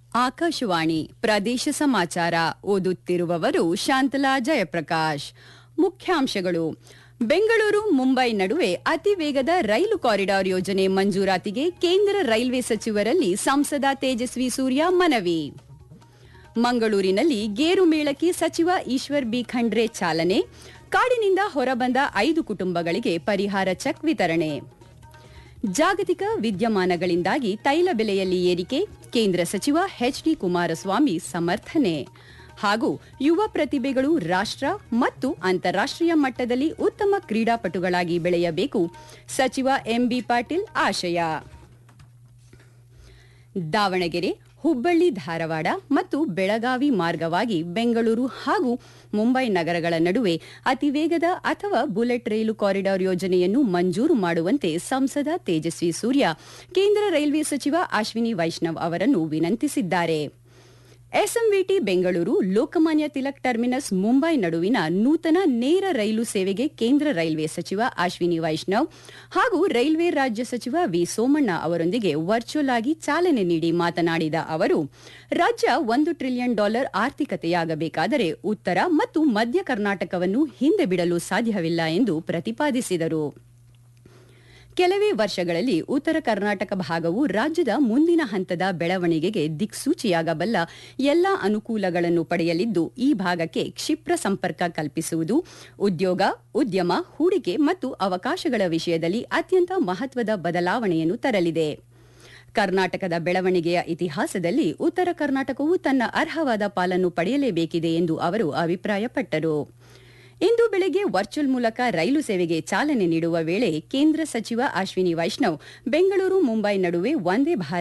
ಆಕಾಶವಾಣಿ ಪ್ರದೇಶ ಸಮಾಚಾರ ಓದುತ್ತಿರುವವರು ಶಾಂತಲಾ ಜಯಪ್ರಕಾಶ್ ಮುಖ್ಯಾಂಶಗಳು ಬೆಂಗಳೂರು ಮುಂಬೈ ನಡುವೆ ಅತಿ ವೇಗದ ರೈಲು ಕಾರಿಡಾರ್ ಯೋಜನೆ ಮಂಜೂರಾತಿಗೆ ಕೇಂದ್ರ ರೈಲ್ವೆ ಸಚಿವರಲ್ಲಿ ಸಂಸದ ತೇಜಸ್ವಿ ಸೂರ್ಯ ಮನವಿ ಮಂಗಳೂರಿನಲ್ಲಿ ಗೇರು ಮೇಳಕ್ಕೆ ಸಚಿವ ಈಶ್ವರ್ ಬಿ ಖಂಡ್ರೆ ಚಾಲನೆ ಕಾಡಿನಿಂದ ಹೊರಬಂದ ಐದು ಕುಟುಂಬಗಳಿಗೆ ಪರಿಹಾರ ಚೆಕ್ ವಿತರಣೆ ಜಾಗತಿಕ ವಿದ್ಯಮಾನಗಳಿಂದಾಗಿ ತೈಲ ಬೆಲೆಯಲ್ಲಿ ಏರಿಕೆ ಕೇಂದ್ರ ಸಚಿವ ಎಚ್ಡಿ ಕುಮಾರಸ್ವಾಮಿ ಸಮರ್ಥನೆ ಹಾಗೂ ಯುವ ಪ್ರತಿಭೆಗಳು ರಾಷ್ಟ್ರ ಮತ್ತು ಅಂತಾರಾಷ್ಟ್ರೀಯ ಮಟ್ಟದಲ್ಲಿ ಉತ್ತಮ ಕ್ರೀಡಾಪಟುಗಳಾಗಿ ಬೆಳೆಯಬೇಕು ಸಚಿವ ಎಂಬಿ ಪಾಟೀಲ್ ಆಶಯ ದಾವಣಗೆರೆ ಹುಬ್ಬಳ್ಳಿ ಧಾರವಾಡ ಮತ್ತು ಬೆಳಗಾವಿ ಮಾರ್ಗವಾಗಿ ಬೆಂಗಳೂರು ಹಾಗೂ ಮುಂಬೈ ನಗರಗಳ ನಡುವೆ ಅತಿ ವೇಗದ ಅಥವಾ ಬುಲೆಟ್ ರೈಲು ಕಾರಿಡಾರ್ ಯೋಜನೆಯನ್ನು ಮಂಜೂರು ಮಾಡುವಂತೆ ಸಂಸದ ತೇಜಸ್ವಿ ಸೂರ್ಯ ಕೇಂದ್ರ ರೈಲ್ವೆ ಸಚಿವ ಅಶ್ವಿನಿ ವೈಷ್ಣವ್ ಅವರನ್ನು ವಿನಂತಿಸಿದ್ದಾರೆ ಎಸ್ಎಂವಿಟಿ ಬೆಂಗಳೂರು ಲೋಕಮಾನ್ಯ ತಿಲಕ್ ಟರ್ಮಿನಸ್ ಮುಂಬೈ ನಡುವಿನ ನೂತನ ನೇರ ರೈಲು ಸೇವೆಗೆ ಕೇಂದ್ರ ರೈಲ್ವೆ ಸಚಿವ ಅಶ್ವಿನಿ ವೈಷ್ಣವ್ ಹಾಗೂ ರೈಲ್ವೆ ರಾಜ್ಯ ಸಚಿವ ವಿ ಸೋಮಣ್ಣ ಅವರೊಂದಿಗೆ ವರ್ಚುವಲ್ ಆಗಿ ಚಾಲನೆ ನೀಡಿ ಮಾತನಾಡಿದ ಅವರು ರಾಜ್ಯ ಒಂದು ಟ್ರಿಲಿಯನ್ ಡಾಲರ್ ಆರ್ಥಿಕತೆಯಾಗಬೇಕಾದರೆ ಉತ್ತರ ಮತ್ತು ಮಧ್ಯ ಕರ್ನಾಟಕವನ್ನು ಹಿಂದೆ ಬಿಡಲು ಸಾಧ್ಯವಿಲ್ಲ ಎಂದು ಪ್ರತಿಪಾದಿಸಿದರು ಕೆಲವೇ ವರ್ಷಗಳಲ್ಲಿ ಉತ್ತರ ಕರ್ನಾಟಕ ಭಾಗವು ರಾಜ್ಯದ ಮುಂದಿನ ಹಂತದ ಬೆಳವಣಿಗೆಗೆ ದಿಕ್ಸೂಚಿಯಾಗಬಲ್ಲ ಎಲ್ಲಾ ಅನುಕೂಲಗಳನ್ನು ಪಡೆಯಲಿದ್ದು ಈ ಭಾಗಕ್ಕೆ ಕ್ಷಿಪ್ರ ಸಂಪರ್ಕ ಕಲ್ಪಿಸುವುದು ಉದ್ಯೋಗ ಉದ್ಯಮ ಹೂಡಿಕೆ ಮತ್ತು ಅವಕಾಶಗಳ ವಿಷಯದಲ್ಲಿ ಅತ್ಯಂತ ಮಹತ್ವದ ಬದಲಾವಣೆಯನ್ನು ತರಲಿದೆ ಕರ್ನಾಟಕದ ಬೆಳವಣಿಗೆಯ ಇತಿಹಾಸದಲ್ಲಿ ಉತ್ತರ ಕರ್ನಾಟಕವು ತನ್ನ ಅರ್ಹವಾದ ಪಾಲನ್ನು ಪಡೆಯಲೇಬೇಕಿದೆ ಎಂದು ಅವರು ಅಭಿಪ್ರಾಯಪಟ್ಟರು ಇಂದು ಬೆಳಗ್ಗೆ ವರ್ಚುವಲ್ ಮೂಲಕ ರೈಲು ಸೇವೆಗೆ ಚಾಲನೆ ನೀಡುವ ವೇಳೆ ಕೇಂದ್ರ ಸಚಿವ ಅಶ್ವಿನಿ ವೈಷ್ಣವ್ ಬೆಂಗಳೂರು ಮುಂಬೈ ನಡುವೆ ವಂದೇ ಭಾರತ್